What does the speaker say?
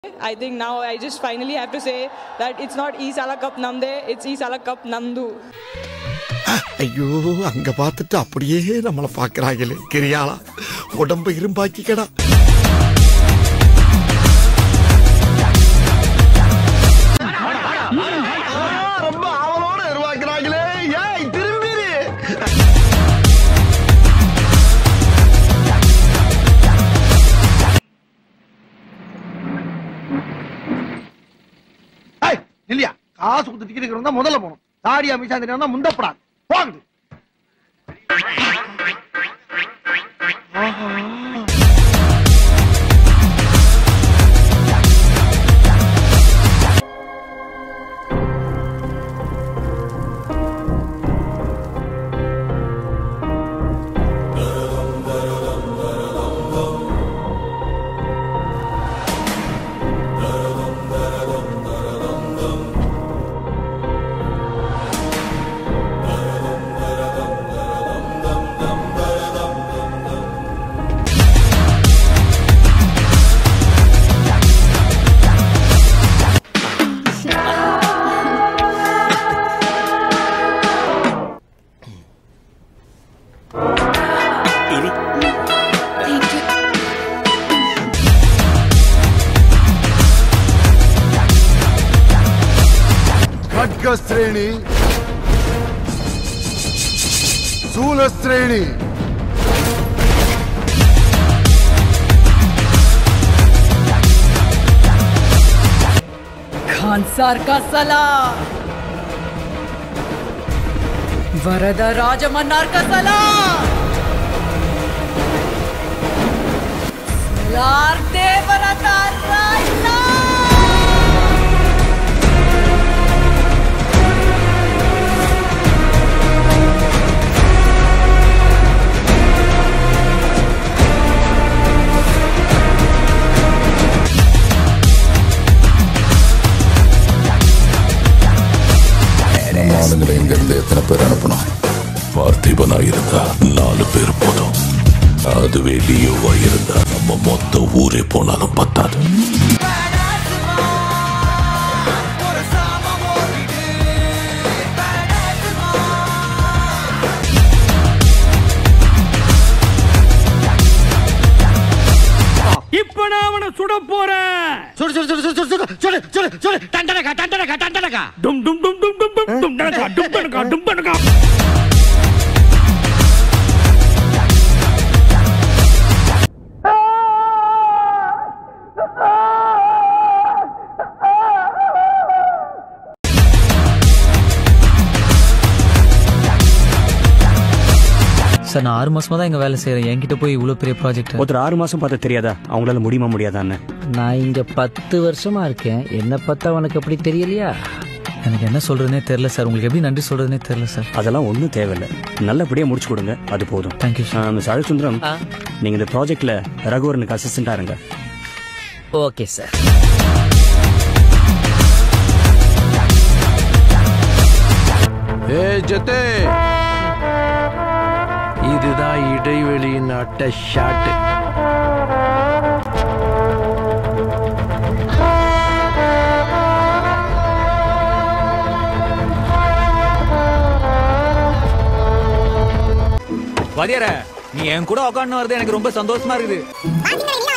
I think now I just finally have to say that it's not E Sala Cup Namde, it's E Sala Cup Namdu. ஐயோ அங்க பார்த்துட்டு அப்படியே நம்மள பாக்குறாங்களே கிரியாளா உடம்ப இரும்பாக்கிக்கடா ரொம்ப அவளோட உருவாக்குறாங்களே ஏய் திரும்பிடு இல்லையா காசு கொடுத்து டிக்கெட் இருக்கிறவங்க முதல்ல போகணும் தாடியா மிஷா தெரியும் முந்தப்படாது போகுது ఖడ్గశ్రేణి శూలశ్రేణి खानसार का सलाम वरद राजमन्नार का सलाम सलार देवरता रायला நம்ம ஆளுங்களை இங்க இருந்து எத்தனை பேர் அனுப்பணும் பார்த்திபனா இருந்தா நாலு பேர் போதும் அதுவே லியோவா இருந்தா நம்ம மொத்த ஊரே போனாலும் பத்தாது இப்ப நான் அவனை சுட போறேன் சுடு சுடு சுடு சுடு சுடு சுடு சுடு சுடு டண்டனக்கா டண்டனக்கா டண்டனக்கா டும் டும் டும் டும் டும் டும் டும் டனகா டும் டனகா டும் டனகா சார் நான் ஆறு மாசமா தான் இங்க வேலை செய்யறேன் என்கிட்ட போய் இவ்வளவு பெரிய ப்ராஜெக்ட் ஒருத்தர் ஆறு மாசம் பார்த்தா தெரியாதா அவங்களால முடியுமா முடியாதான்னு நான் இங்க பத்து வருஷமா இருக்கேன் என்ன பார்த்தா உனக்கு அப்படி தெரியலையா எனக்கு என்ன சொல்றதுனே தெரியல சார் உங்களுக்கு எப்படி நன்றி சொல்றதுனே தெரியல சார் அதெல்லாம் ஒன்றும் தேவையில்லை நல்லபடியா முடிச்சு கொடுங்க அது போதும் தேங்க்யூ சார் மிஸ் அழகுசுந்தரம் நீங்க இந்த ப்ராஜெக்ட்ல ரகுவரனுக்கு அசிஸ்டண்டா இருங்க ஓகே சார் ஏ ஜெத்தே இதுதான் இடைவெளியின் அட்ட ஷாட்டு வாதியார நீ என் கூட உட்காந்து வரது எனக்கு ரொம்ப சந்தோஷமா இருக்குது